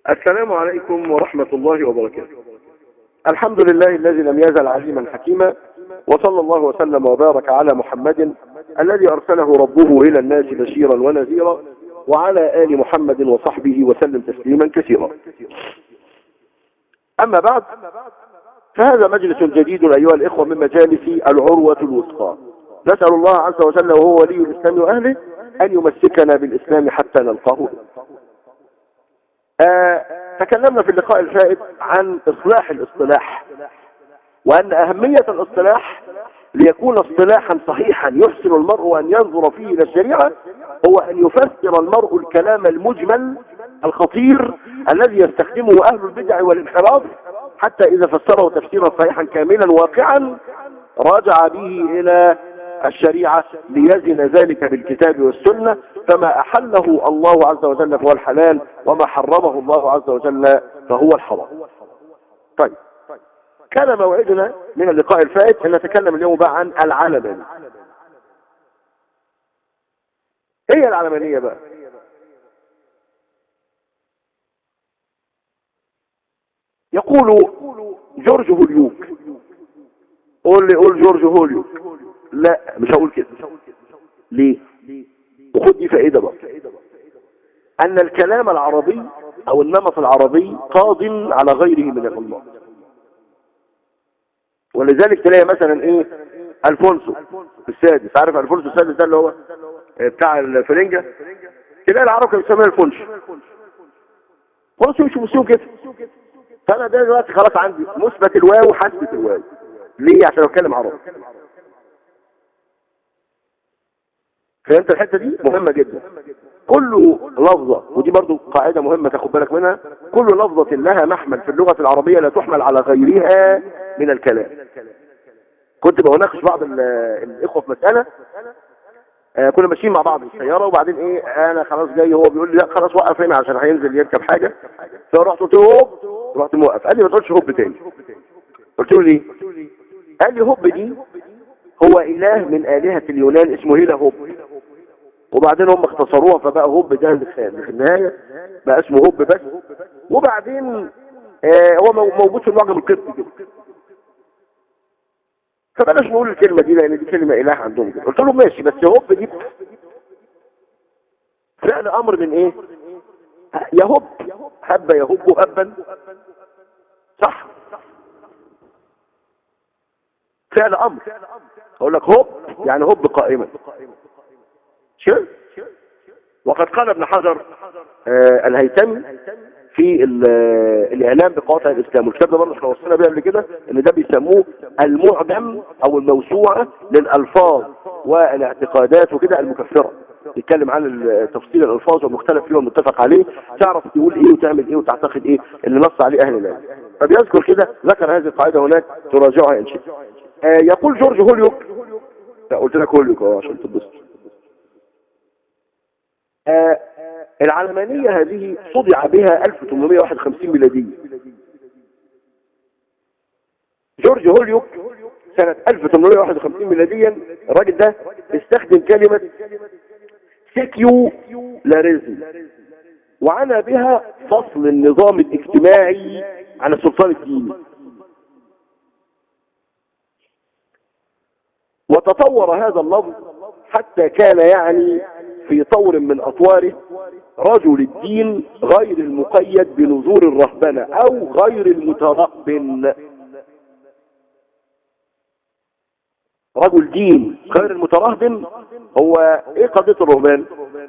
السلام عليكم ورحمة الله وبركاته الحمد لله الذي لم يزل عليما حكيما وصلى الله وسلم وبارك على محمد الذي أرسله ربه إلى الناس بشيرا ونذيرا وعلى آل محمد وصحبه وسلم تسليما كثيرا أما بعد فهذا مجلس جديد أيها الإخوة من مجالس العروة الوثقى نسأل الله عز وجل وهو ولي الإسلام وأهله أن يمسكنا بالإسلام حتى نلقاه آه تكلمنا في اللقاء الفائت عن إصلاح الاصطلاح وأن أهمية الاصطلاح ليكون اصطلاحا صحيحا يحسن المرء أن ينظر فيه إلى الشريعة هو أن يفسر المرء الكلام المجمل الخطير الذي يستخدمه أهل البدع والانحراف حتى إذا فسره تفسيرا صحيحا كاملا واقعا رجع به إلى الشريعة ليزن ذلك بالكتاب والسنة فما أحله الله عز وجل فهو الحلال وما حرمه الله عز وجل فهو الحرام طيب كان موعدنا من اللقاء الفائت أن نتكلم اليوم بقى عن العلمانية هي العلمانية بقى يقول جورج هوليوك قول لي قول جورج هوليوك لا مش هقول كده ليه وخد دي فائدة بقى أن الكلام العربي أو النمط العربي قاض على غيره من الله ولذلك تلاقي مثلا ايه الفونسو السادس عارف الفونسو السادس ده اللي هو بتاع الفرنجة تلاقي العرب كانوا بيسموها الفونش فونسو مش مسيوم كده فانا ده دلوقتي خلاص عندي مثبت الواو وحسبة الواو ليه عشان اتكلم عربي فهمت الحته دي مهمه جدا كل لفظه ودي برضو قاعده مهمه تاخد بالك منها كل لفظه لها محمل في اللغه العربيه لا تحمل على غيرها من الكلام كنت بناقش بعض الاخوه في مساله آه كنا ماشيين مع بعض في السياره وبعدين ايه انا خلاص جاي هو بيقول لي لا خلاص وقف هنا عشان هينزل يركب حاجه فرحت قلت له هوب رحت موقف قال لي ما تقولش هوب تاني قلت له ليه قال لي هوب دي هو اله من الهه اليونان اسمه هيلا هوب وبعدين هم اختصروها فبقى هوب ده اللسان في النهايه بقى اسمه هوب بس وبعدين آه هو موجود في المعجم القبطي كده فبلاش نقول الكلمه دي لان دي كلمه اله عندهم كده قلت له ماشي بس هوب دي فعل امر من ايه يهب هب يهب هبا صح فعل امر اقول لك هوب يعني هوب قائما شو وقد قال ابن حجر آه الهيثمي في الاعلام بقواطع الاسلام والكتاب ده برضه احنا وصلنا بيه قبل كده ان ده بيسموه المعجم او الموسوعه للالفاظ والاعتقادات وكده المكفره يتكلم عن تفصيل الالفاظ والمختلف فيه والمتفق عليه تعرف تقول ايه وتعمل ايه وتعتقد ايه اللي نص عليه اهل العلم فبيذكر كده ذكر هذه القاعده هناك تراجعها ان شئت آه يقول جورج هوليوك قلت لك هوليوك اهو عشان تبص آه العلمانية هذه صدع بها 1851 ميلادية جورج هوليوك سنة 1851 ميلاديا الراجل ده استخدم كلمة سيكيو لاريزم وعنى بها فصل النظام الاجتماعي عن السلطان الديني وتطور هذا اللفظ حتى كان يعني في طور من أطواره رجل الدين غير المقيد بنذور الرهبنة أو غير المترهبن رجل دين غير المترهبن هو ايه قضية الرهبان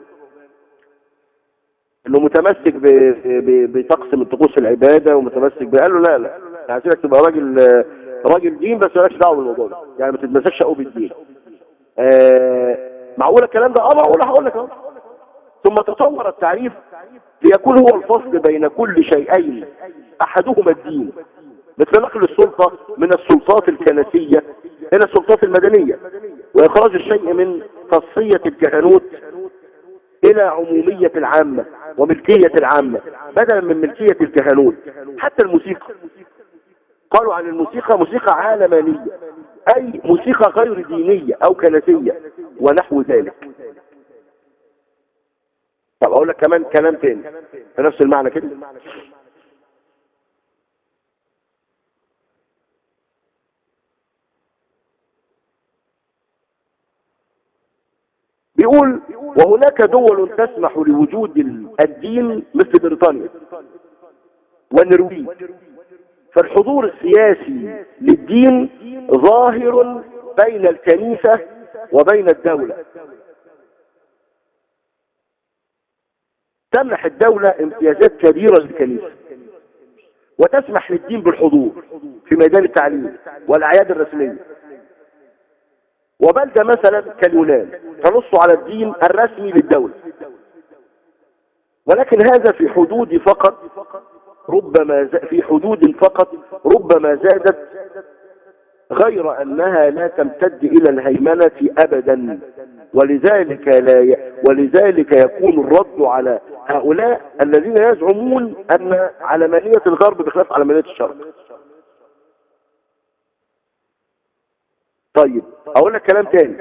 انه متمسك بطقس من طقوس العبادة ومتمسك قال له لا لا عايزينك تبقى راجل راجل دين بس مالكش دعوه بالموضوع ده يعني ما تتمسكش قوي بالدين آه معقول الكلام ده اه معقول هقول لك اهو ثم تطور التعريف ليكون هو الفصل بين كل شيئين احدهما الدين مثل نقل السلطة من السلطات الكنسية الى السلطات المدنية واخراج الشيء من خاصية الكهنوت الى عمومية العامة وملكية العامة بدلا من ملكية الكهنوت حتى الموسيقى قالوا عن الموسيقى موسيقى عالمانية اي موسيقى غير دينية او كنسية ونحو ذلك طب اقول لك كمان كلام تاني في نفس المعنى كده بيقول وهناك دول تسمح لوجود الدين مثل بريطانيا والنرويج فالحضور السياسي للدين ظاهر بين الكنيسة وبين الدولة تمنح الدولة امتيازات كبيرة للكنيسة وتسمح للدين بالحضور في ميدان التعليم والأعياد الرسمية وبلدة مثلا كاليونان تنص على الدين الرسمي للدولة ولكن هذا في حدود فقط ربما في حدود فقط ربما زادت غير أنها لا تمتد إلى الهيمنة أبدا ولذلك لا ي... ولذلك يكون الرد على هؤلاء الذين يزعمون أن علمانية الغرب بخلاف علمانية الشرق طيب اقول لك كلام تاني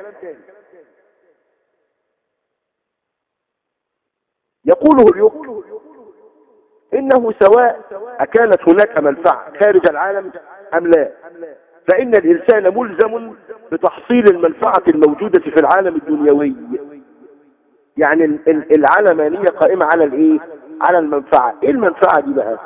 يقوله اليوك انه سواء اكانت هناك منفعة خارج العالم ام لا فان الانسان ملزم بتحصيل المنفعة الموجودة في العالم الدنيوي يعني العلمانية قائمة على الايه على المنفعة ايه المنفعة دي بقى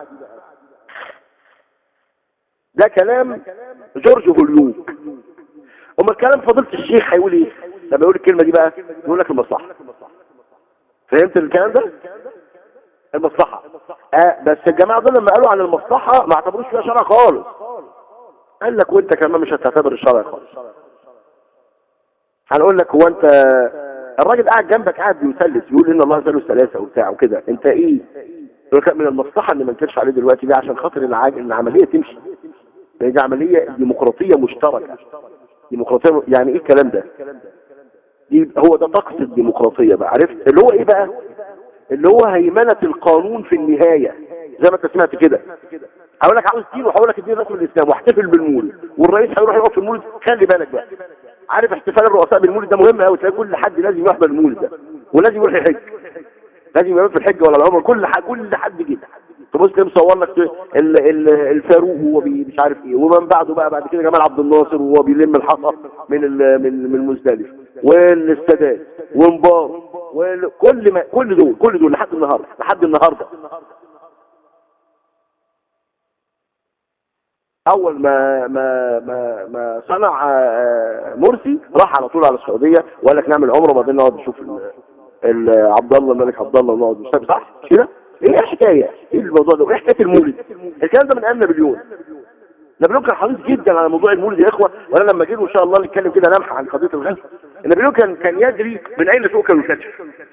ده كلام جورج هوليوك اما الكلام فضيله الشيخ هيقول ايه لما يقول الكلمه دي بقى يقول لك المصلحه فهمت الكلام ده المصلحه آه بس الجماعه دول لما قالوا عن المصلحه ما اعتبروش فيها شرع خالص قال لك وانت كمان مش هتعتبر الشرع خالص هنقول لك هو انت الراجل قاعد جنبك قاعد بيثلث يقول ان الله ثالث ثلاثه وبتاع وكده انت ايه يقول لك من المصلحه ان ما نكرش عليه دلوقتي ليه عشان خاطر العمليه تمشي لان دي عمليه ديمقراطيه مشتركه ديمقراطية يعني ايه الكلام ده دي هو ده طقس الديمقراطية بقى عرفت اللي هو ايه بقى اللي هو هيمنة القانون في النهاية زي ما انت سمعت كده هقول لك عاوز دين وهقول لك الدين رسم الاسلام واحتفل بالمولد والرئيس هيروح يقف في المولد خلي بالك بقى عارف احتفال الرؤساء بالمولد ده مهم قوي تلاقي كل حد لازم يحضر المولد ده ولازم يروح يحج لازم يروح في الحج ولا العمر كل حد كل حد كده تبص كده مصور لك الفاروق وهو مش عارف ايه ومن بعده بقى بعد كده جمال عبد الناصر وهو بيلم الحصى من من من مزدلفه والسادات ومبار وكل ما كل دول كل دول لحد النهارده لحد النهارده اول ما ما ما ما صنع آه، مرسي راح على طول على السعوديه وقال لك نعمل عمره وبعدين نقعد نشوف عبد الله الملك عبد الله نقعد نشوف صح كده ايه الحكاية ايه الموضوع ده وايه حكاية المولد الكلام ده من ايام نابليون نابليون كان حريص جدا على موضوع المولد يا اخوة وانا لما جيت ان شاء الله نتكلم كده لمحة عن قضية الغزو نابليون كان كان يدري من اين تؤكل الكتف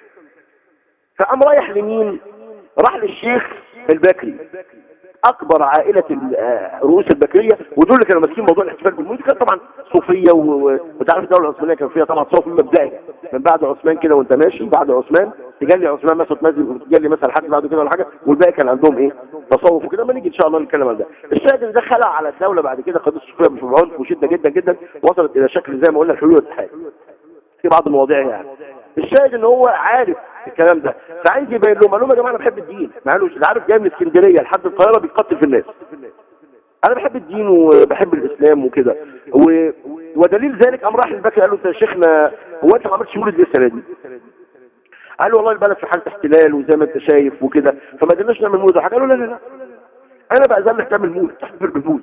فقام رايح لمين راح للشيخ البكري اكبر عائلة رؤوس البكرية ودول اللي كانوا ماسكين موضوع الاحتفال بالمولد كانت طبعا صوفية وتعرف الدولة العثمانية كان فيها طبعا صوفي مبدئي من بعد عثمان كده وانت ماشي بعد عثمان تجلي عثمان مثلا تنزل وتجلي مثلا حد بعده كده ولا حاجة والباقي كان عندهم ايه تصوف وكده ما نيجي ان شاء الله نتكلم عن ده الشاهد ان ده خلع على الدولة بعد كده قضية الصوفية مش بعنف وشدة جدا جدا وصلت الى شكل زي ما قلنا الحلول والاتحاد في بعض المواضيع يعني الشاهد ان هو عارف الكلام ده فعايز يبين لهم قال لهم يا جماعه انا بحب الدين ما قالوش اللي عارف جاي من اسكندريه لحد القاهره بيقتل في الناس انا بحب الدين وبحب الاسلام وكده و... ودليل ذلك قام راح البكري قال له انت يا شيخنا هو انت ما عملتش مولد ليه السنه دي قال له والله البلد في حاله احتلال وزي ما انت شايف وكده فما قدرناش نعمل مولد حاجه قال له لا لا لا انا بقى لك تعمل مولد تحتفل بالمولد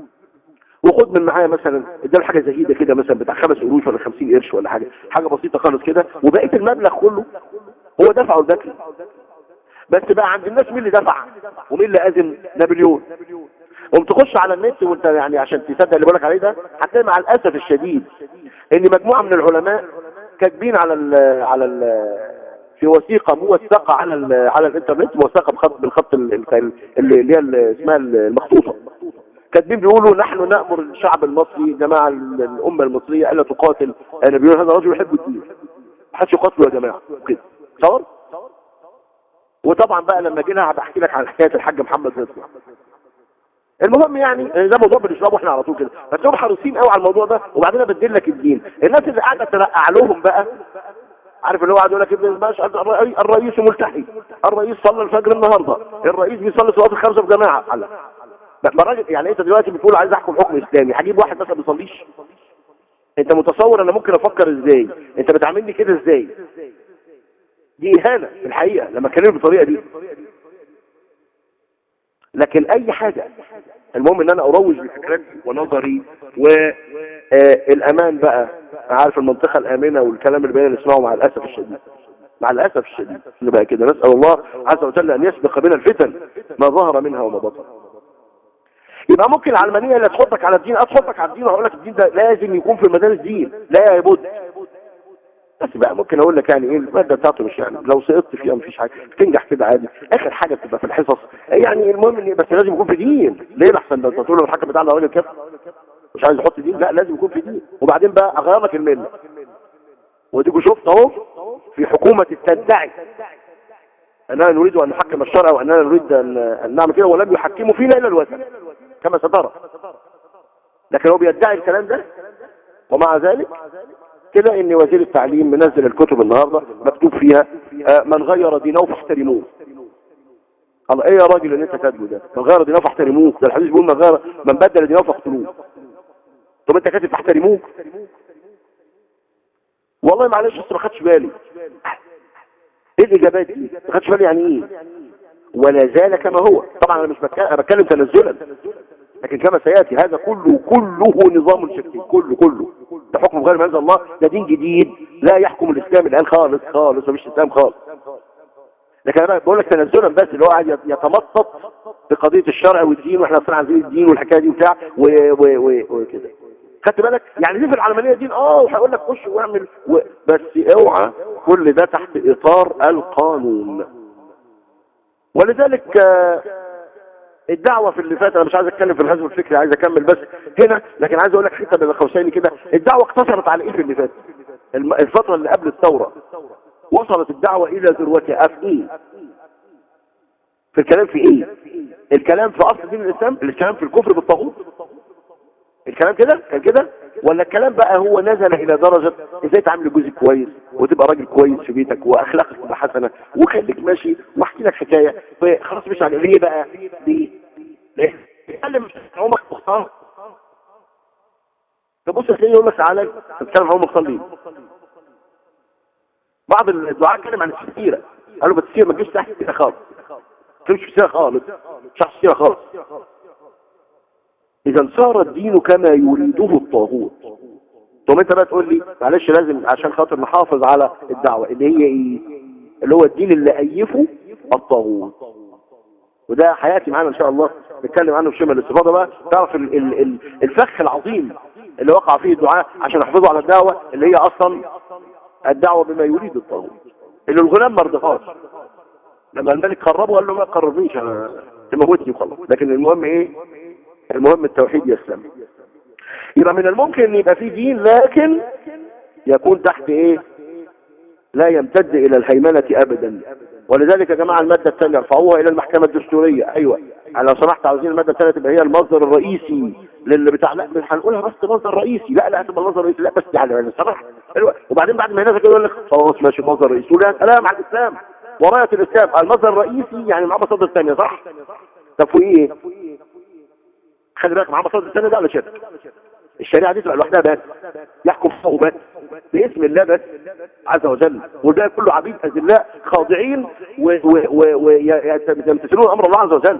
وخد من معايا مثلا اداله حاجه زهيده كده مثلا بتاع خمس قروش ولا 50 قرش ولا حاجه حاجه بسيطه خالص كده وبقيه المبلغ كله هو دفعه البكري بس بقى عند الناس مين اللي دفع ومين اللي اذن نابليون قوم تخش على النت وانت يعني عشان تصدق اللي بقولك عليه ده هتلاقي مع الاسف الشديد ان مجموعه من العلماء كاتبين على ال على ال في وثيقه موثقه على ال على الانترنت موثقه بخط بالخط اللي هي اسمها المخطوطه كاتبين بيقولوا نحن نأمر الشعب المصري جماعة الأمة المصرية ألا تقاتل أنا بيقول هذا رجل يحب الدين محدش يقاتله يا جماعة كده صور وطبعا بقى لما جينا هبحكي لك عن حكاية الحاج محمد نصر المهم يعني ده موضوع بنشربه احنا على طول كده فتلاقيهم حريصين قوي على الموضوع ده وبعدين بدل لك الدين الناس اللي قاعده ترقع لهم بقى عارف اللي هو قاعد يقول لك ابن باشا الرئيس, الرئيس ملتحي الرئيس صلى الفجر النهارده الرئيس بيصلي صلاه الخمسه في جماعه على ما الراجل يعني انت دلوقتي بتقول عايز احكم حكم اسلامي هجيب واحد مثلا ما بيصليش انت متصور انا ممكن افكر ازاي انت بتعاملني كده ازاي دي اهانه في الحقيقه لما اتكلم بالطريقه دي لكن اي حاجه المهم ان انا اروج لفكرتي ونظري والامان بقى عارف المنطقه الامنه والكلام اللي بقينا نسمعه مع الاسف الشديد مع الاسف الشديد اللي بقى كده نسال الله عز وجل ان يسبق بنا الفتن ما ظهر منها وما بطن يبقى ممكن العلمانيه اللي تحطك على الدين اتحطك على الدين وهقول لك الدين ده لازم يكون في مدارس دين لا يبد بس بقى ممكن اقول لك يعني ايه الماده بتاعته مش يعني لو سقطت فيها مفيش حاجه بتنجح كده عادي اخر حاجه بتبقى في الحصص يعني المهم ان بس لازم يكون في دين ليه احسن ده انت تقول له الحكم بتاعنا راجل كده مش عايز يحط دين لا لازم يكون في دين وبعدين بقى اغير لك المله وديكوا شفت اهو في حكومه تدعي اننا نريد ان نحكم الشرع واننا نريد ان نعمل كده ولم يحكموا فينا الا الوثن كما سترى لكن هو بيدعي الكلام ده ومع ذلك كده ان وزير التعليم منزل الكتب النهاردة مكتوب فيها آه، من غير دينه فاحترموه الله ايه يا راجل اللي انت كاتبه ده من غير دينه فاحترموه ده الحديث بيقول من غير من بدل دينه فاقتلوه طب انت كاتب فاحترموه والله معلش بس ما خدش بالي ايه الاجابات دي ما خدش بالي يعني ايه ولا زال كما هو طبعا انا مش بتكلم تنزلا لكن كما سياتي هذا كله كله نظام شركي كله كله ده حكم غير ما انزل الله ده دين جديد لا يحكم الاسلام الان خالص خالص مفيش اسلام خالص لكن انا بقول لك تنزلا بس اللي هو قاعد يتمطط بقضيه الشرع والدين واحنا اصلا عايزين الدين والحكايه دي وبتاع وكده خدت بالك يعني دي في العلمانيه دين اه وهيقول لك خش واعمل و... بس اوعى كل ده تحت اطار القانون ولذلك آه الدعوة في اللي فات انا مش عايز اتكلم في الهزم الفكري عايز اكمل بس هنا لكن عايز اقول لك حته بين قوسين كده الدعوة اقتصرت على ايه في اللي فات الفترة اللي قبل الثورة وصلت الدعوة الى ذروتها في ايه في الكلام في ايه الكلام في اصل دين الاسلام الكلام في الكفر بالطاغوت الكلام كده كان كده ولا الكلام بقى هو نزل الى درجة ازاي تعمل جزء كويس وتبقى راجل كويس في بيتك واخلاقك تبقى حسنة وخليك ماشي واحكي لك حكاية خلاص مش على ليه بقى ليه ليه تتكلم عمرك مختار تبص تلاقيه يقول لك تعالى تتكلم عن المصلين بعض الدعاء اتكلم عن السيرة قالوا بس السيرة ما تجيش تحت كده خالص ما تجيش سيرة خالص شخص سيرة خالص اذا صار الدين كما يريده الطاغوت ثم انت بقى تقول لي معلش لازم عشان خاطر نحافظ على الدعوة اللي هي ايه اللي هو الدين اللي ايفه الطاغوت وده حياتي معانا ان شاء الله نتكلم عنه في شمال الاستفاضه بقى تعرف الفخ العظيم اللي وقع فيه الدعاء عشان نحافظه على الدعوة اللي هي اصلا الدعوة بما يريد الطاغوت اللي الغلام ما رضاهاش لما الملك قربه قال له ما تقربنيش انا تموتني وخلاص لكن المهم ايه المهم التوحيد يسلم يبقى من الممكن ان يبقى في دين لكن يكون تحت ايه لا يمتد الى الهيمنة ابدا ولذلك يا جماعة المادة الثانية ارفعوها الى المحكمة الدستورية ايوه يعني لو سمحت عاوزين المادة الثانية تبقى هي المصدر الرئيسي للي بتاع لا مش هنقولها بس مصدر رئيسي لا لا هتبقى المصدر الرئيسي لا بس يعني يعني سمح وبعدين بعد ما هنا كده يقول لك خلاص ماشي مصدر رئيسي ولا سلام على الاسلام ورايه الاسلام المصدر الرئيسي يعني مع مصادر ثانيه صح طب ايه خلي بالك محمد صلى الله عليه وسلم ده على شرك الشريعة دي تبقى لوحدها بس يحكم فوق بس باسم الله بس عز وجل وده كله عبيد أذلاء خاضعين ويمتثلون أمر الله عز وجل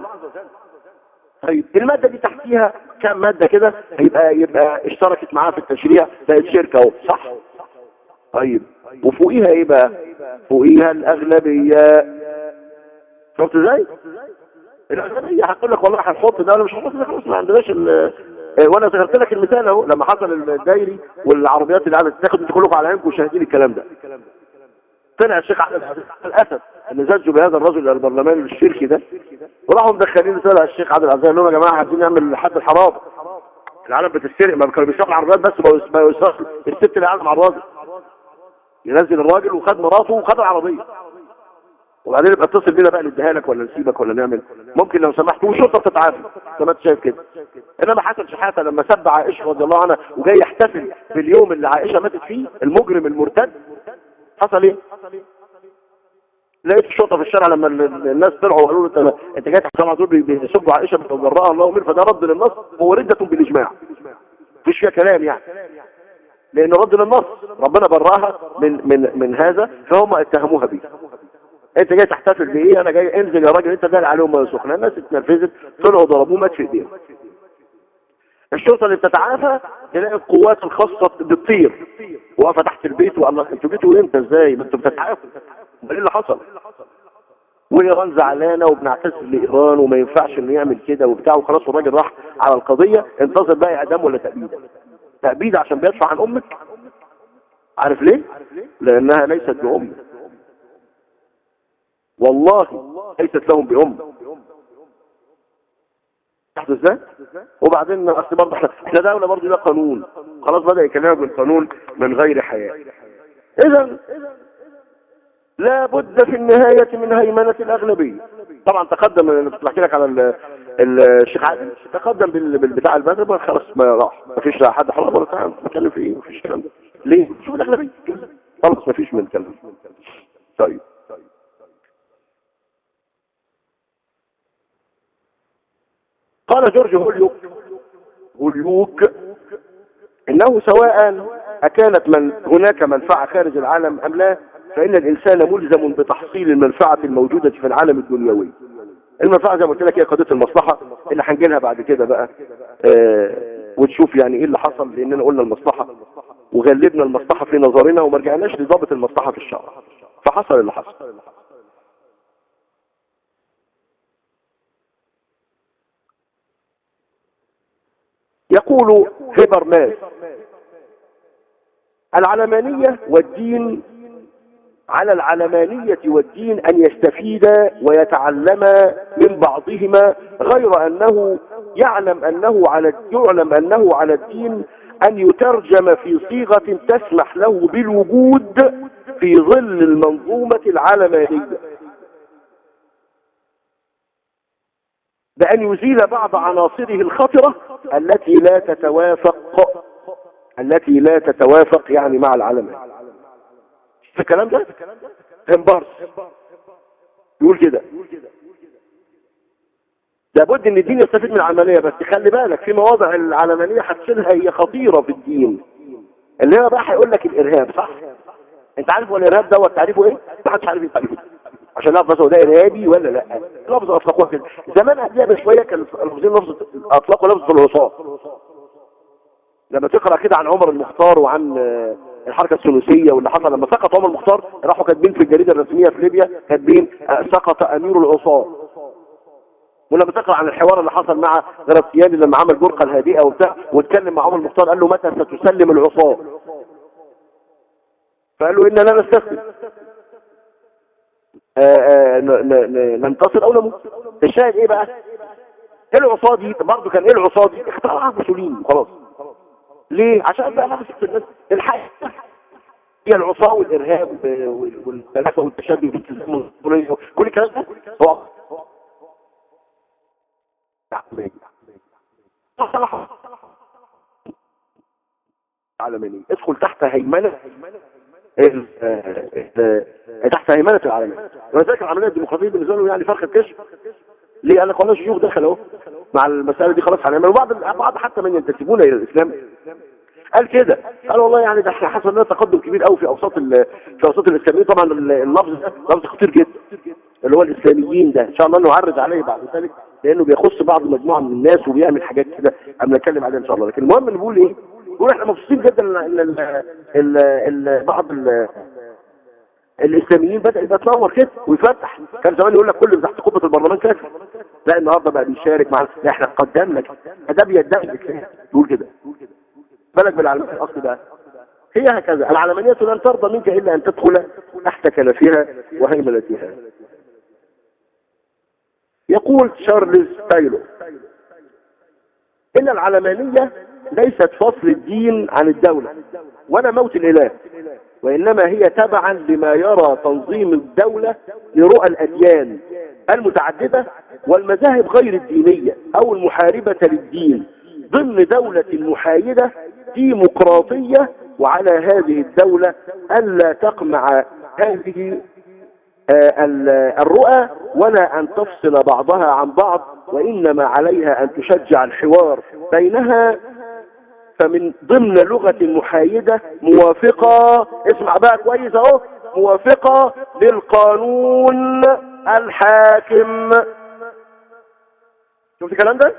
طيب المادة دي تحتيها كام مادة كده يبقى يبقى اشتركت معاها في التشريع بقت شركة اهو صح طيب وفوقيها ايه بقى فوقيها الأغلبية شفت ازاي الاغلبيه هتقول لك والله هنحط ده ولا مش هنحط ده خلاص ما عندناش آه، وانا ذكرت لك المثال اهو لما حصل الدايري والعربيات اللي قاعده تاخد انتوا كلكم على عينكم وشاهدين الكلام ده طلع الشيخ احمد للاسف ان زجوا بهذا الرجل البرلمان الشركي ده وراحوا مدخلين طلع الشيخ عبد العزيز قال لهم يا جماعه عايزين نعمل حد الحرام العالم بتسرق ما كانوا بيسرقوا العربيات بس ما يسرقوا الست اللي قاعده مع الراجل ينزل الراجل وخد مراته وخد العربيه وبعدين يبقى اتصل بينا بقى نديها لك ولا نسيبك ولا نعمل ممكن لو سمحت والشرطه بتتعافى زي ما انت شايف كده انما حسن شحاته لما سب عائشه رضي الله عنها وجاي يحتفل باليوم اللي عائشه ماتت فيه المجرم المرتد حصل ايه لقيت الشرطه في الشارع لما الناس طلعوا وقالوا له انت انت جاي تحت على طول بيسبوا عائشه بتجرأها الله امير فده رد للنص هو رده بالاجماع مفيش فيها كلام يعني لان رد للنص ربنا براها من من من هذا فهم اتهموها بيه انت جاي تحتفل بايه انا جاي انزل يا راجل انت دال عليهم ميه سخنه الناس اتنرفزت طلعوا ضربوه مات في ايديهم الشرطه اللي بتتعافى تلاقي القوات الخاصه بتطير واقفه تحت البيت والله انتوا جيتوا امتى ازاي ما انتوا بتتعافوا ايه اللي حصل وايران زعلانه وبنعتذر لايران وما ينفعش انه يعمل كده وبتاع وخلاص الراجل راح على القضيه انتظر بقى اعدام ولا تأبيد تأبيد عشان بيدفع عن امك عارف ليه لانها ليست بامك والله ليست لهم بأم تحت ازاي وبعدين اصل برضه احنا احنا دوله برضه لها قانون خلاص بدا يكلمك بالقانون من غير حياه اذا لا بد في النهاية من هيمنة الأغلبية طبعا تقدم انا بحكي لك على الشيخ عادل تقدم بالبتاع البدر خلاص ما راح ما فيش حد حرام ولا تعال نتكلم في ايه ما فيش كلام ليه شوف الأغلبية خلاص ما فيش من كلام طيب قال جورج هوليوك هوليوك انه سواء اكانت من هناك منفعة خارج العالم ام لا فان الانسان ملزم بتحصيل المنفعة الموجودة في العالم الدنيوي المنفعة زي ما قلت لك هي قضية المصلحة اللي هنجيلها بعد كده بقى آه وتشوف يعني ايه اللي حصل لاننا قلنا المصلحة وغلبنا المصلحة في نظرنا وما رجعناش لضابط المصلحة في الشرع فحصل اللي حصل يقول هيبرماس العلمانية والدين على العلمانية والدين أن يستفيد ويتعلم من بعضهما غير أنه يعلم أنه على يعلم أنه على الدين أن يترجم في صيغة تسمح له بالوجود في ظل المنظومة العلمانية بأن يزيل بعض عناصره الخطرة التي لا تتوافق التي لا تتوافق يعني مع العلماء في الكلام ده همبارس يقول كده لابد ان الدين يستفيد من العملية بس خلي بالك في مواضع العلمانية هتشيلها هي خطيرة في الدين اللي هو بقى هيقول لك الارهاب صح انت عارف هو الارهاب دوت تعريفه ايه ما حدش عارف تعريفه عشان نعرف بس هو ده ارهابي ولا لا لفظ اطلقوها كده زمان قبلها بشويه كان لفظين لفظ اطلقوا لفظ العصاه لما تقرا كده عن عمر المختار وعن الحركة الثلاثية واللي حصل لما سقط عمر المختار راحوا كاتبين في الجريدة الرسمية في ليبيا كاتبين سقط امير العصاه ولما تقرا عن الحوار اللي حصل مع غرسياني لما عمل جرقه الهادئه وبتاع واتكلم مع عمر المختار قال له متى ستسلم العصاه فقال له إنا لا نستسلم ننتصر او نموت الشاهد ايه بقى ايه العصاه دي برضه كان ايه العصاه دي اخترعها مسؤولين خلاص ليه عشان بقى نفس الناس الحق هي العصاه والارهاب والتلافه والتشدد والالتزام كل الكلام ده هو عالماني ادخل تحت هيمنه تحت هيمنة العالمية ولذلك العملية الديمقراطية بالنسبة لهم يعني فرق الكشف ليه قال لك والله الشيوخ دخلوا مع المسألة دي خلاص هنعمل وبعض بعض حتى من ينتسبون الى الاسلام قال كده قال والله يعني ده احنا حصل لنا تقدم كبير قوي في اوساط في اوساط الاسلاميين طبعا اللفظ ده لفظ خطير جدا اللي هو الاسلاميين ده ان شاء الله نعرض عليه بعد ذلك لانه بيخص بعض مجموعه من الناس وبيعمل حاجات كده اما نتكلم عليها ان شاء الله لكن المهم اللي بيقول ايه بيقول احنا مبسوطين جدا ان ال ال ال بعض ال الاسلاميين بدأ يبقى تنور كده ويفتح كان زمان يقول لك كل اللي تحت قبة البرلمان كافر لا النهارده بقى بيشارك مع لا احنا قدمنا ده بيدعي الاسلام يقول كده بالك بالعلمانية الاصل بقى هي هكذا العلمانية لن ترضى منك الا ان تدخل تحت كنفها وهيمنتها يقول شارلز تايلور ان العلمانية ليست فصل الدين عن الدولة ولا موت الاله وإنما هي تبعا لما يرى تنظيم الدولة لرؤى الأديان المتعددة والمذاهب غير الدينية أو المحاربة للدين ضمن دولة محايدة ديمقراطية وعلى هذه الدولة ألا تقمع هذه آه، الرؤى ولا أن تفصل بعضها عن بعض وإنما عليها أن تشجع الحوار بينها فمن ضمن لغة محايدة موافقة اسمع بقى كويس اهو موافقة للقانون الحاكم شوف الكلام ده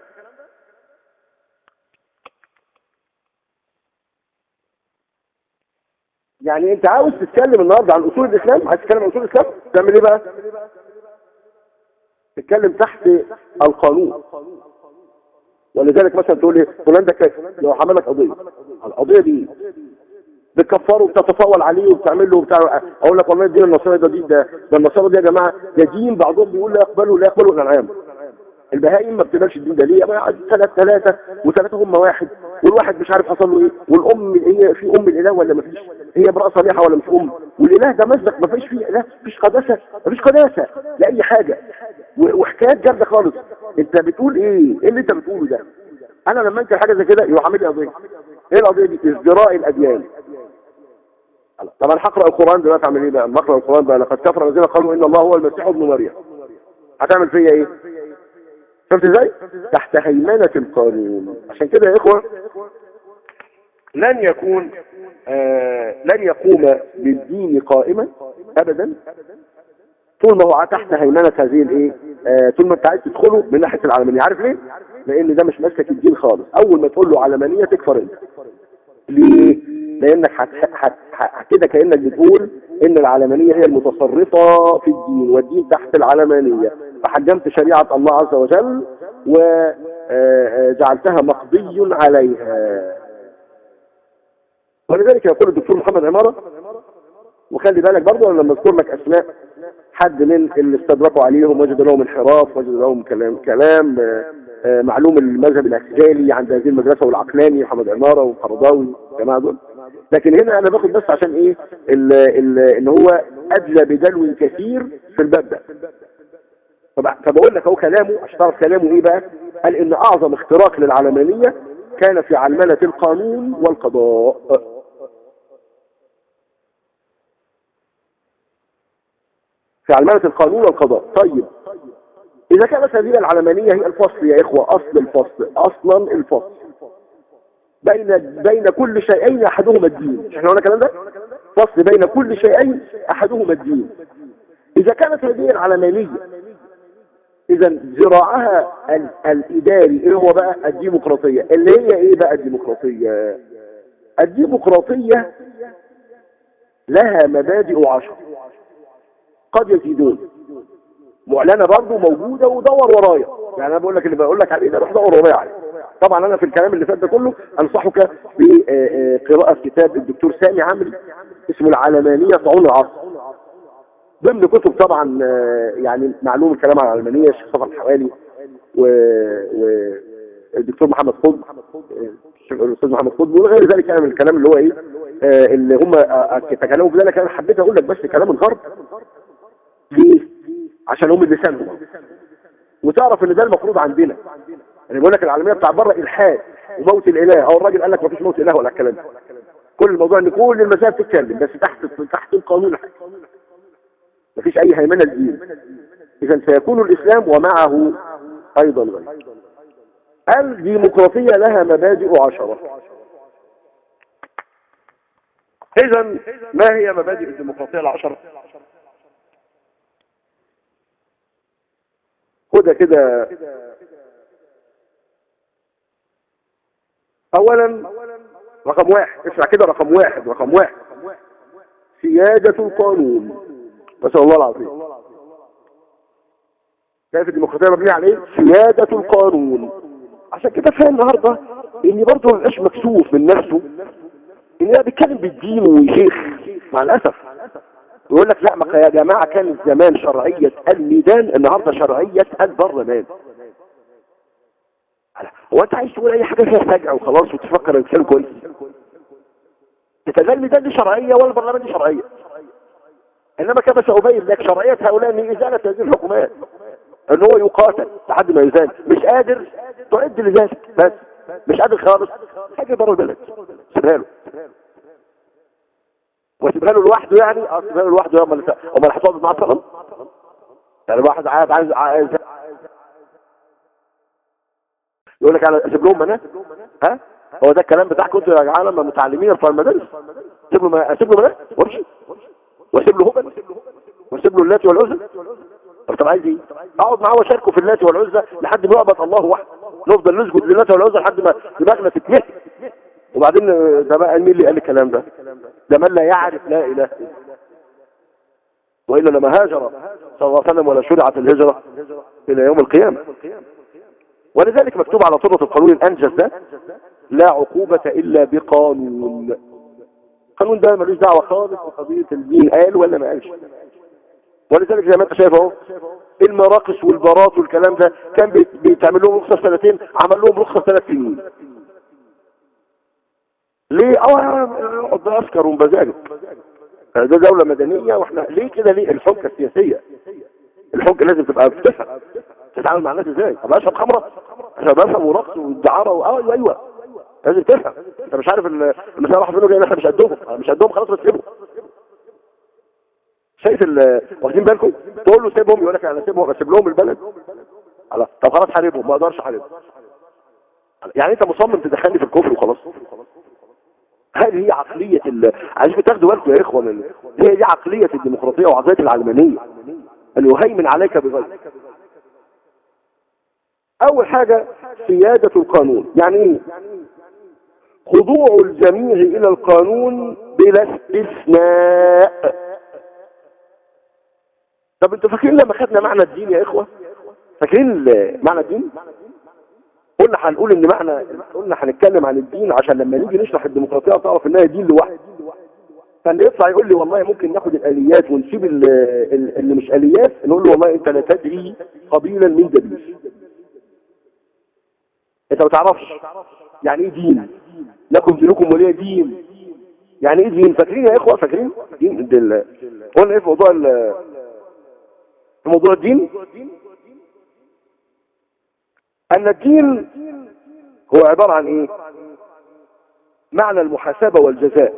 يعني انت عاوز تتكلم النهارده عن اصول الاسلام عايز تتكلم عن اصول الاسلام تعمل ايه بقى تتكلم تحت القانون ولذلك مثلا تقول لي فلان ده كافر لو حمل لك قضيه القضيه دي بتكفره وبتتطاول عليه وبتعمل له وبتاع اقول لك والله الدين النصارى ده دين ده ده النصارى دي يا جماعه ده دين بعضهم بيقول لا يقبلوا لا يقبلوا الانعام البهائم ما بتقبلش الدين ده ليه؟ ثلاث ثلاثه وثلاثه هم واحد والواحد مش عارف حصل له ايه والام هي في ام الاله ولا ما فيش هي امراه صالحه ولا مش ام والاله ده مزق ما فيش فيه اله مفيش قداسه مفيش قداسه لاي حاجه وحكايات جامده خالص انت بتقول ايه ايه اللي انت بتقوله ده انا لما انكر حاجه زي كده يروح عامل لي قضيه ايه القضيه دي ازدراء الاديان طب انا هقرا القران دلوقتي اعمل ايه بقى اما اقرا القران بقى لقد كفر الذين قالوا ان الله هو المسيح ابن مريم هتعمل فيا ايه شفت ازاي تحت هيمنه القانون عشان كده يا اخوه لن يكون آه لن يقوم بالدين قائما ابدا طول ما هو تحت هيمنه هذه الايه آه طول ما انت عايز تدخله من ناحيه العلمانيه عارف ليه لان ده مش مسلك الدين خالص اول ما تقول له علمانيه تكفر انت ليه لانك كده كانك بتقول ان العلمانيه هي المتصرفه في الدين والدين تحت العلمانيه فحجمت شريعه الله عز وجل وجعلتها مقضي عليها ولذلك يقول الدكتور محمد عمارة وخلي بالك برضه انا لما اذكر لك اسماء حد من اللي استدركوا عليهم وجد لهم انحراف وجد لهم كلام كلام آه، معلوم المذهب الاعتزالي عند هذه المدرسه والعقلاني محمد عماره والقرضاوي الجماعه دول لكن هنا انا باخد بس عشان ايه ال ال ان هو ادلى بدلو كثير في الباب ده فبقول لك اهو كلامه عشان تعرف كلامه ايه بقى قال ان اعظم اختراق للعلمانيه كان في علمنه القانون والقضاء في علمنه القانون والقضاء طيب إذا كانت هذه العلمانية هي الفصل يا إخوة أصل الفصل أصلا الفصل بين بين كل شيئين أحدهما الدين احنا قلنا الكلام ده فصل بين كل شيئين أحدهما الدين إذا كانت هذه العلمانية إذا ذراعها الإداري إيه هو بقى الديمقراطية اللي هي إيه بقى الديمقراطية الديمقراطية لها مبادئ عشر قد يزيدون معلنة برضه موجودة ودور ورايا يعني انا بقول لك اللي بقول لك عليه ده روح دور ورايا عليه طبعا انا في الكلام اللي فات ده كله انصحك بقراءة كتاب الدكتور سامي عمري اسمه العلمانية طعون العصر ضمن كتب طبعا يعني معلوم الكلام عن العلمانية الشيخ صفر الحوالي و... و... الدكتور محمد قطب الاستاذ محمد قطب وغير ذلك يعني من الكلام اللي هو ايه اللي هم تكلموا في ذلك انا حبيت اقول لك بس كلام الغرب ليه عشان هم لسانهم وتعرف ان ده المفروض عندنا يعني بقول لك العالميه بتاع بره الحاد وموت الاله او الراجل قال لك مفيش موت اله ولا الكلام ده كل الموضوع ان كل المسائل تتكلم بس تحت تحت القانون مفيش اي هيمنه للدين اذا سيكون الاسلام ومعه ايضا غير الديمقراطيه لها مبادئ عشره اذا ما هي مبادئ الديمقراطيه العشره خدها كده اولا رقم واحد اسمع كده رقم واحد رقم واحد سيادة القانون نسأل الله العظيم كيف الديمقراطية مبنية على ايه سيادة القانون عشان كده فاهم النهاردة ان برضه مبقاش مكسوف من نفسه ان انا بيتكلم بالدين وشيخ مع الاسف يقول لك لا ما يا جماعة كان زمان شرعية الميدان النهاردة شرعية البرلمان هو انت عايز تقول اي حاجة فيها سجع وخلاص وتفكر الانسان كويس تتزال الميدان دي شرعية ولا البرلمان دي شرعية انما كما سأبين لك شرعية هؤلاء من ازالة هذه الحكومات ان هو يقاتل لحد ما يزال مش قادر تعد لذلك بس مش قادر خالص حاجة بره البلد سيبها له واسيبها له لوحده يعني اه اسيبها له لوحده امال امال هتقعد معاه صنم يعني واحد قاعد عايز عايز يقول لك انا اسيب لهم مناه ها هو ده الكلام بتاعكم انتوا يا جماعه لما متعلمين بتوع المدارس اسيب له مناه اسيب له مناه وامشي واسيب له هبل واسيب له اللاتي والعزى طب طب عايز ايه اقعد معاه واشاركه في اللاتي والعزى لحد ما يعبد الله وحده نفضل نسجد للاتي والعزى لحد ما دماغنا تتمهد وبعدين ده بقى مين اللي قال الكلام ده ده من لا يعرف لا اله الا والا لما هاجر صلى الله عليه وسلم ولا شرعت الهجره الى يوم القيامه ولذلك مكتوب على طرة القانون الانجز ده لا عقوبة الا بقانون القانون ده ملوش دعوة خالص بقضية الدين قال ولا ما قالش ولذلك زي ما انت شايف اهو المراقص والبارات والكلام ده كان بيتعمل لهم رخصة سنتين عمل لهم رخصة ثلاث سنين ليه اه اقعد اسكر ومبزاجك ده دولة مدنية واحنا ليه كده ليه الحجة السياسية الحجة لازم تبقى بتفهم تتعامل مع الناس ازاي ابقى اشرب خمرة عشان بفهم ورقص والدعارة اه ايوه ايوه لازم تفهم انت مش عارف المسألة واحد منهم احنا مش قدهم مش قدهم خلاص بتسيبهم شايف واخدين بالكم تقول له سيبهم يقول لك انا سيبهم اسيب لهم البلد خلاص طب خلاص حاربهم ما اقدرش احاربهم يعني انت مصمم تدخلني في الكفر وخلاص هذه هي عقلية ال... عايز بتاخدوا بالكم يا اخوان هي دي عقلية الديمقراطية وعقلية العلمانية ان يهيمن عليك بغير اول حاجة سيادة القانون يعني ايه خضوع الجميع الى القانون بلا استثناء طب انتوا فاكرين لما خدنا معنى الدين يا اخوة فاكرين معنى الدين قلنا هنقول ان معنى قلنا هنتكلم عن الدين عشان لما نيجي نشرح الديمقراطيه تعرف انها دين لوحده فاللي يطلع يقول لي والله ممكن ناخد الاليات ونسيب اللي مش اليات نقول له والله انت لا تدري قبيلا من دبيس انت ما تعرفش يعني ايه دين لكم دينكم ولي دين يعني ايه دين فاكرين يا اخوه فاكرين دين دل... قلنا ايه في موضوع ال... في موضوع الدين ان الدين هو عبارة عن ايه معنى المحاسبة والجزاء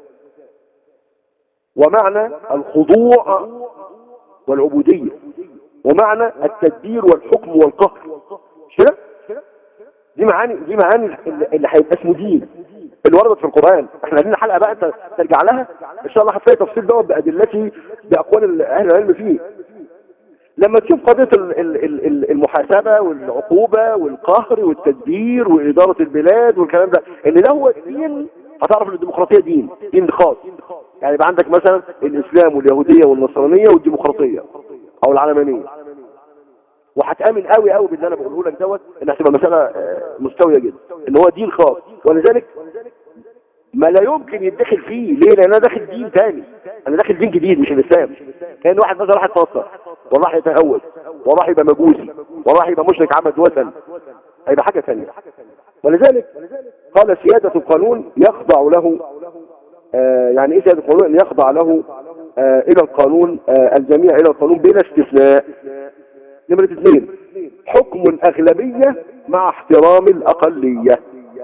ومعنى الخضوع والعبودية ومعنى التدبير والحكم والقهر كده دي معاني دي معاني اللي هيبقى اسمه دين اللي وردت في القرآن احنا عايزين حلقة بقى انت ترجع لها ان شاء الله هتلاقي تفصيل دوت بأدلته بأقوال اهل العلم فيه لما تشوف قضية المحاسبة والعقوبة والقهر والتدبير وإدارة البلاد والكلام ده ان ده هو الدين هتعرف ان الديمقراطية دين دين خاص يعني يبقى عندك مثلا الإسلام واليهودية والنصرانية والديمقراطية أو العلمانية وهتآمن قوي قوي باللي أنا بقوله لك دوت إن هتبقى مسألة مستوية جدا إن هو دين خاص ولذلك ما لا يمكن يدخل فيه ليه لان انا داخل دين تاني انا داخل دين جديد مش الاسلام كان واحد مثلا راح يتنصر والله يتهوس والله يبقى مجوسي والله يبقى مشرك عبد وثن هيبقى حاجة ثانيه ولذلك قال سيادة القانون يخضع له آه يعني ايه سيادة القانون ان يخضع له آه الى القانون آه الجميع الى القانون بلا استثناء نمرة اثنين حكم الاغلبية مع احترام الاقلية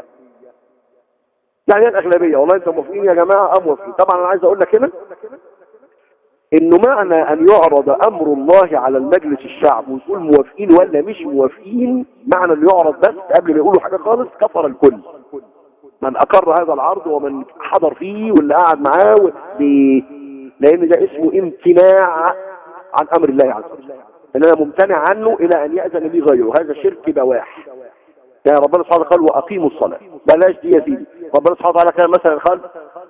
يعني الاغلبية والله انتم موافقين يا جماعة ام موافقين طبعا انا عايز اقول لك هنا انه معنى ان يعرض امر الله على المجلس الشعب ويقول موافقين ولا مش موافقين معنى انه يعرض بس قبل ما يقولوا حاجة خالص كفر الكل من اقر هذا العرض ومن حضر فيه واللي قاعد معاه و... لان ده اسمه امتناع عن امر الله عز وجل ان انا ممتنع عنه الى ان يأذن لي غيره هذا شرك بواح يعني ربنا سبحانه قال واقيموا الصلاة بلاش دي يا سيدي ربنا سبحانه وتعالى كان مثلا قال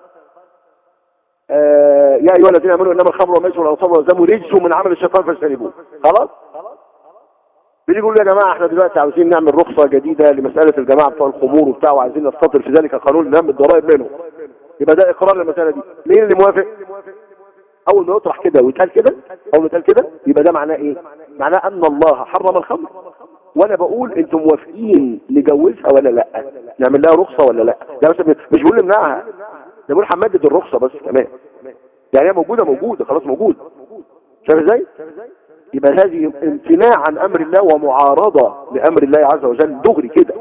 آه يا ايها الذين امنوا انما الخمر والميسر والانصاب والازلام رجس من عمل الشيطان فاجتنبوه خلاص بيجي يقول يا جماعه احنا دلوقتي عاوزين نعمل رخصه جديده لمساله الجماعه بتوع الخمور وبتاع وعايزين نستطر في ذلك قانون نعمل الضرائب منهم يبقى ده اقرار للمساله دي مين اللي موافق اول ما يطرح كده ويتقال كده اول ما يتقال كده يبقى ده معناه ايه معناه ان الله حرم الخمر وانا بقول انتم موافقين نجوزها ولا لا نعمل لها رخصه ولا لا ده بس مش بقول نمنعها ده بقول هنمدد الرخصه بس كمان يعني هي موجوده موجوده خلاص موجود شايف ازاي يبقى هذه امتناع عن امر الله ومعارضه لامر الله عز وجل دغري كده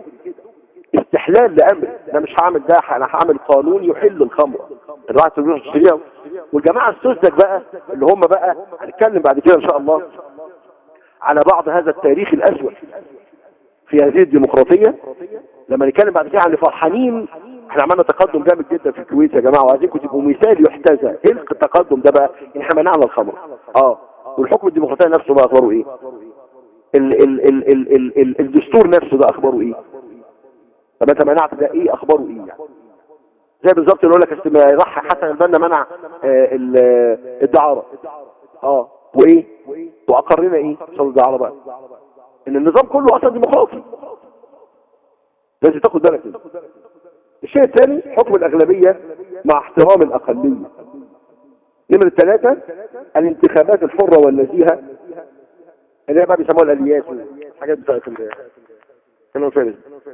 استحلال لامر انا مش هعمل ده انا هعمل قانون يحل الخمر الواحد تروح تشتريها والجماعة السذج بقى اللي هم بقى هنتكلم بعد كده ان شاء الله على بعض هذا التاريخ الاسود في هذه الديمقراطية لما نتكلم بعد كده عن فرحانين احنا عملنا تقدم جامد جدا في الكويت يا جماعة وعايزينكم تبقوا مثال يحتذى ايه التقدم ده بقى ان احنا منعنا الخمر اه والحكم الديمقراطي نفسه بقى اخباره ايه ال ال ال ال ال ال الدستور نفسه ده اخباره ايه طب انت منعت ده ايه اخباره ايه يعني زي بالظبط اللي يقول لك راح حسن البنا منع آه الدعاره اه وايه واقرنا ايه صلى الدعاره بقى ان النظام كله اصلا ديمقراطي لازم تاخد بالك منه الشيء الثاني حكم الاغلبيه مع احترام الاقليه نمرة الثلاثة الانتخابات الحرة والنزيهة اللي هي بقى بيسموها الاليات والحاجات بتاعت كانوا فارس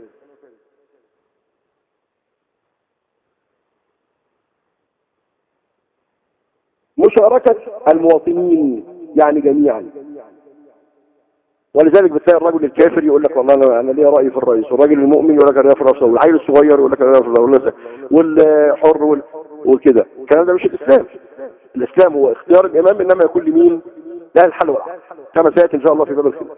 مشاركة المواطنين يعني جميعا ولذلك بتلاقي الرجل الكافر يقول لك والله انا انا ليا راي في الرئيس والراجل المؤمن يقول لك انا في الرئيس والعيل الصغير يقول لك انا في الرئيس والحر وال... وكده الكلام ده مش الاسلام الاسلام هو اختيار الامام انما يكون لمين لا الحل والعقل كما سياتي ان شاء الله في باب الخير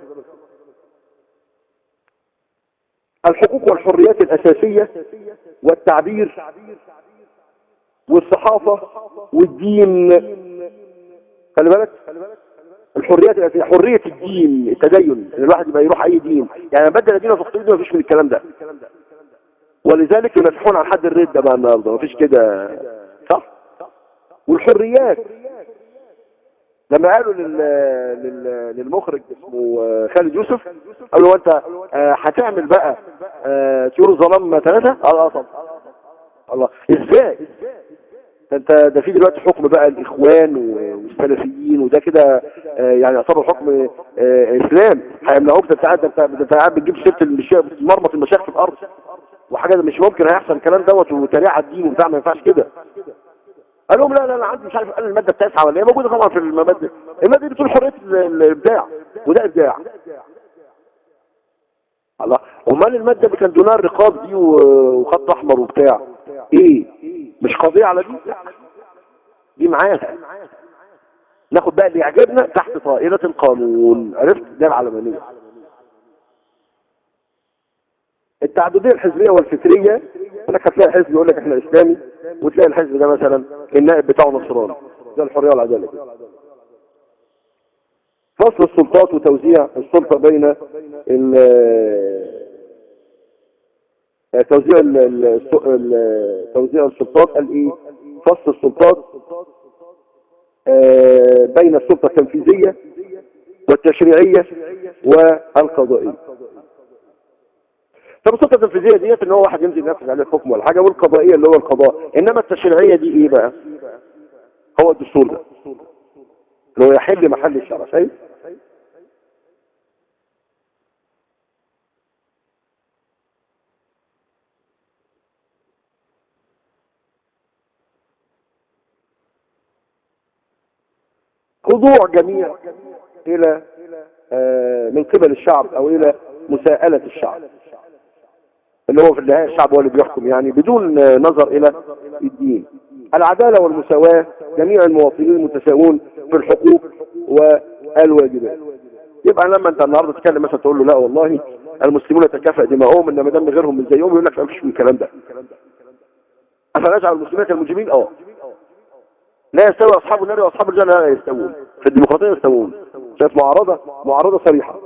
الحقوق والحريات الاساسيه والتعبير والصحافه والدين خلي بالك الحريات الاساسيه حريه الدين التدين ان الواحد يبقى يروح اي دين يعني بدل دينه في اختلاف ما فيش من الكلام ده ولذلك ينفحون عن حد الردة بقى النهارده ما فيش كده صح والحريات لما قالوا لل... لل... للمخرج اسمه خالد يوسف قالوا له انت هتعمل بقى طيور الظلام ثلاثة اه اه طبعا الله ازاي انت ده في دلوقتي حكم بقى الاخوان والسلفيين وده كده يعني يعتبر حكم اسلام هيمنعوك ده انت انت انت قاعد بتجيب سيره المشايخ مرمط المشايخ في الارض وحاجه مش ممكن هيحصل الكلام دوت وتريعه على الدين وبتاع ما ينفعش كده قال لهم لا لا انا عندي مش عارف قال الماده التاسعه ولا هي موجوده طبعا في الماده الماده دي بتقول حريه الابداع وده ابداع الله امال الماده اللي كان دونها الرقاب دي وخط احمر وبتاع ايه مش قضيه على دي دي معاها ناخد بقى اللي يعجبنا تحت طائله القانون عرفت ده العلمانيه التعدديه الحزبيه والفكريه انك هتلاقي حزب يقول لك احنا اسلامي وتلاقي الحزب ده مثلا النائب بتاعه نصراني ده الحريه والعداله كده فصل السلطات وتوزيع السلطه بين توزيع توزيع السلطات قال ايه فصل السلطات بين السلطه التنفيذيه والتشريعيه والقضائيه طب السلطه التنفيذيه ديت ان هو واحد ينزل ينفذ عليه الحكم ولا حاجه والقضائيه اللي هو القضاء انما التشريعيه دي ايه بقى هو الدستور ده اللي هو يحل محل الشرع شايف خضوع جميع الى آه من قبل الشعب او الى مساءلة الشعب اللي هو في النهاية الشعب هو اللي بيحكم يعني بدون نظر الى الدين العدالة والمساواة جميع المواطنين متساوون في الحقوق والواجبات يبقى لما انت النهارده تتكلم مثلا تقول له لا والله المسلمون تكافئ دماؤهم انما دم غيرهم من زيهم يقول لك ما فيش من الكلام ده افنجعل المسلمين كالمجرمين اه لا يستوي اصحاب النار واصحاب الجنه لا يستوون في الديمقراطيه يستوون شايف معارضه معارضه صريحه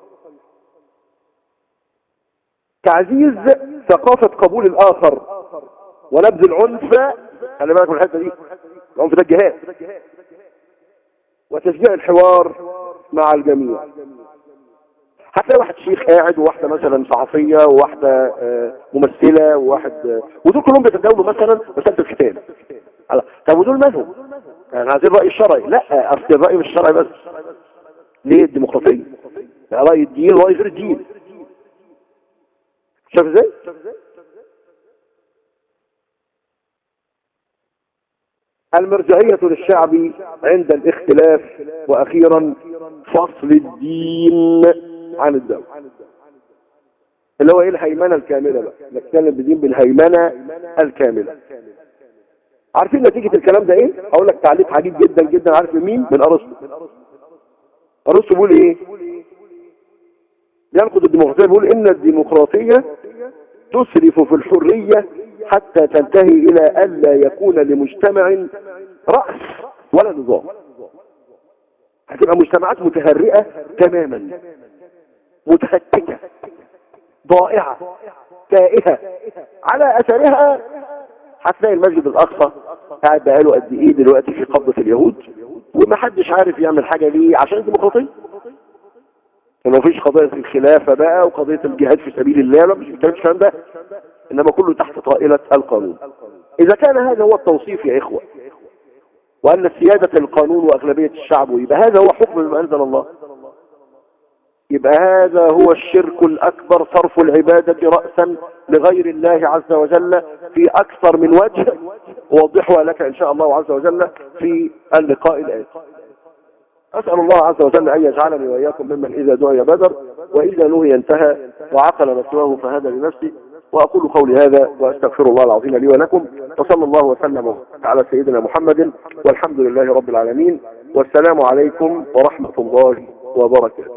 تعزيز ثقافة قبول الآخر ونبذ العنف خلي بالك من الحتة دي العنف ده الجهاد وتشجيع الحوار مع الجميع هتلاقي واحد شيخ قاعد وواحدة مثلا صحفية وواحدة ممثلة وواحد ودول كلهم بيتداولوا مثلا مسألة الختان طب ودول مالهم؟ يعني عايزين الرأي الشرعي لا أصل الرأي مش الشرعي بس ليه الديمقراطية رأي الدين ورأي غير الدين شايف ازاي المرجعية للشعب عند الاختلاف واخيرا فصل الدين عن الدولة اللي هو ايه الهيمنة الكاملة بقى نتكلم بدين بالهيمنة الكاملة عارفين نتيجة الكلام ده ايه اقول لك تعليق عجيب جدا جدا عارف من مين من ارسطو ارسطو بيقول ايه ينقد الديمقراطية بيقول ان الديمقراطية تسرف في الحرية حتى تنتهي الى الا يكون لمجتمع رأس ولا نظام هتبقى مجتمعات متهرئة تماما متهتكة ضائعة تائهة على اثرها هتلاقي المسجد الاقصى قاعد بقاله قد ايه دلوقتي في قبضة اليهود ومحدش عارف يعمل حاجة ليه عشان الديمقراطية ما فيش قضية الخلافة بقى وقضية الجهاد في سبيل الله لا مش بتكلمش الكلام ده انما كله تحت طائلة القانون اذا كان هذا هو التوصيف يا اخوة وان سيادة القانون واغلبية الشعب يبقى هذا هو حكم ما انزل الله يبقى هذا هو الشرك الاكبر صرف العبادة رأسا لغير الله عز وجل في اكثر من وجه اوضحها لك ان شاء الله عز وجل في اللقاء الاتي أسأل الله عز وجل أن يجعلني وإياكم ممن إذا دعي بدر وإذا نهي انتهى وعقل مسواه فهذا لنفسي وأقول قولي هذا وأستغفر الله العظيم لي ولكم وصلى الله وسلم على سيدنا محمد والحمد لله رب العالمين والسلام عليكم ورحمة الله وبركاته